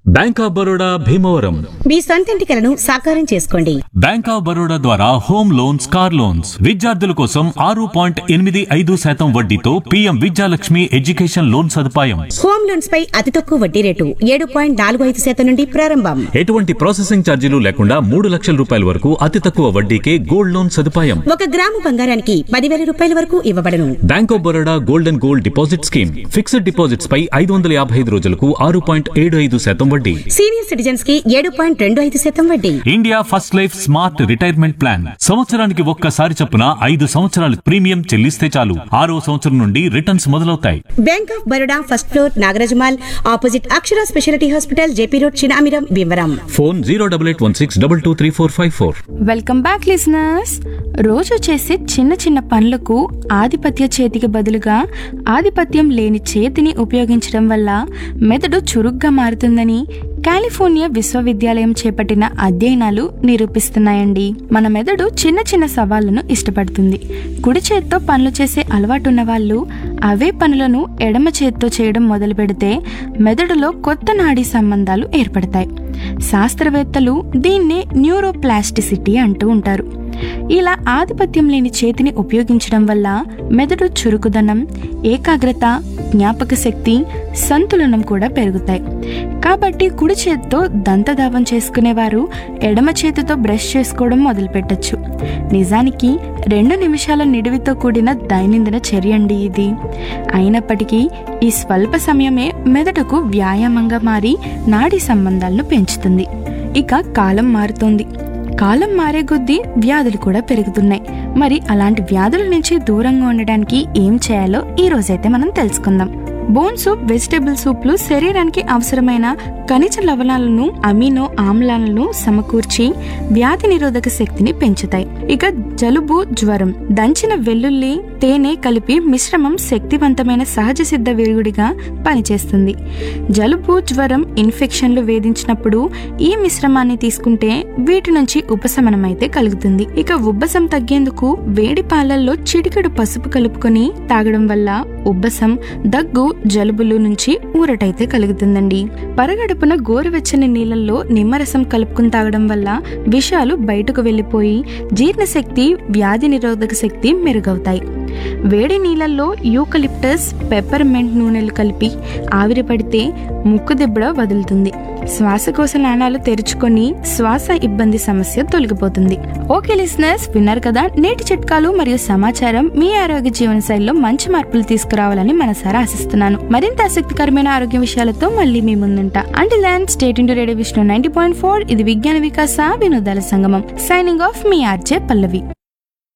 bank of Baroda Bhimavaram మీ సొంతింటి కలను సాకారం చేసుకోండి బ్యాంక్ ఆఫ్ బరోడా ద్వారా హోమ్ లోన్స్ కార్ లోన్స్ విద్యార్థుల కోసం ఆరు పాయింట్ ఎనిమిది ఐదు శాతం వడ్డీతో పీఎం విద్యాలక్ష్మి ఎడ్యుకేషన్ లోన్ సదుపాయం హోమ్ లోన్స్ పై అతి తక్కువ వడ్డీ రేటు ఏడు పాయింట్ నాలుగు ఐదు శాతం నుండి ప్రారంభం ఎటువంటి ప్రాసెసింగ్ ఛార్జీలు లేకుండా మూడు లక్షల రూపాయల వరకు అతి తక్కువ వడ్డీకే గోల్డ్ లోన్ సదుపాయం ఒక గ్రాము బంగారానికి పదివేల రూపాయల వరకు ఇవ్వబడను bank of Baroda gold and gold deposit scheme fixed deposits పై ఐదు వందల యాభై ఐదు రోజులకు ఆరు పాయింట్ ఏడు ఐదు శాతం వడ్డీ సీనియర్ సిటిజన్స్ కి ఏడు పాయింట్ రెండు ఐదు శాతం వడ్డీ India first life smart retirement plan సంవత్సరానికి ఒక్కసారి చొప్పున ఐదు సంవత్సరాలు ప్రీమియం చెల్లిస్తే చాలు ఆరో సంవత్సరం నుండి రిటర్న్స్ మొదలవుతాయి bank of Baroda first floor Nagaraj mall opposite Akshara speciality hospital JP road Chinamiram Bhimavaram phone zero double eight one six double two three four five four welcome back listeners రోజు చేసే చిన్న చిన్న పనులకు ఆధిపత్య చేతికి బదులుగా ఆధిపత్యం లేని చేతిని ఉపయోగించడం వల్ల మెదడు చురుగ్గా మారుతుందని కాలిఫోర్నియా విశ్వవిద్యాలయం చేపట్టిన అధ్యయనాలు నిరూపిస్తున్నాయండి మన మెదడు చిన్న చిన్న సవాళ్లను ఇష్టపడుతుంది కుడి చేత్తో పనులు చేసే అలవాటున్న వాళ్ళు అవే పనులను ఎడమ చేత్తో చేయడం మొదలు పెడితే మెదడులో కొత్త నాడీ సంబంధాలు ఏర్పడతాయి శాస్త్రవేత్తలు దీన్నే న్యూరోప్లాస్టిసిటీ అంటూ ఉంటారు ఇలా ఆధిపత్యం లేని చేతిని ఉపయోగించడం వల్ల మెదడు చురుకుదనం ఏకాగ్రత జ్ఞాపక శక్తి సంతులనం కూడా పెరుగుతాయి కాబట్టి కుడి చేతితో దంతధావం చేసుకునేవారు ఎడమ చేతితో బ్రష్ చేసుకోవడం మొదలుపెట్టచ్చు నిజానికి రెండు నిమిషాల నిడివితో కూడిన దైనందిన చర్య అండి ఇది అయినప్పటికీ ఈ స్వల్ప సమయమే మెదడుకు వ్యాయామంగా మారి నాడీ సంబంధాలను పెంచుతుంది ఇక కాలం మారుతోంది కాలం మారే కొద్దీ వ్యాధులు కూడా పెరుగుతున్నాయి మరి అలాంటి వ్యాధుల నుంచి దూరంగా ఉండడానికి ఏం చేయాలో ఈ రోజైతే మనం తెలుసుకుందాం బోన్ సూప్ వెజిటేబుల్ సూప్లు శరీరానికి అవసరమైన ఖనిజ లవణాలను అమినో ఆమ్లాలను సమకూర్చి వ్యాధి నిరోధక శక్తిని పెంచుతాయి ఇక జలుబు జ్వరం దంచిన వెల్లుల్లి తేనె కలిపి మిశ్రమం శక్తివంతమైన సహజ సిద్ధ విరుగుడిగా పనిచేస్తుంది జలుబు జ్వరం ఇన్ఫెక్షన్లు వేధించినప్పుడు ఈ మిశ్రమాన్ని తీసుకుంటే వీటి నుంచి ఉపశమనం అయితే కలుగుతుంది ఇక ఉబ్బసం తగ్గేందుకు వేడి పాలల్లో చిటికెడు పసుపు కలుపుకొని తాగడం వల్ల ఉబ్బసం దగ్గు జలుబులు నుంచి ఊరటైతే కలుగుతుందండి పరగడుపున గోరువెచ్చని నీళ్ళల్లో నిమ్మరసం కలుపుకుని తాగడం వల్ల విషాలు బయటకు వెళ్ళిపోయి జీర్ణశక్తి వ్యాధి నిరోధక శక్తి మెరుగవుతాయి వేడి నీళ్ళల్లో యూకలిప్టస్ పెప్పర్మెంట్ నూనెలు కలిపి ఆవిరి పడితే ముక్కు దిబ్బడ వదులుతుంది శ్వాసకోశ నాణాలు తెరుచుకొని శ్వాస ఇబ్బంది సమస్య తొలగిపోతుంది ఓకే లిసినర్స్ విన్నారు కదా నేటి చిట్కాలు మరియు సమాచారం మీ ఆరోగ్య జీవన శైలిలో మంచి మార్పులు తీసుకురావాలని మనసారా ఆశిస్తున్నాను మరింత ఆసక్తికరమైన ఆరోగ్య విషయాలతో మళ్ళీ మీ ముందుంటా అంటే దాన్ స్టేట్ ఇంటూ radio Vishnu ninety point four ఇది విజ్ఞాన వికాస వినోదాల సంగమం సైనింగ్ ఆఫ్ మీ ఆర్జే పల్లవి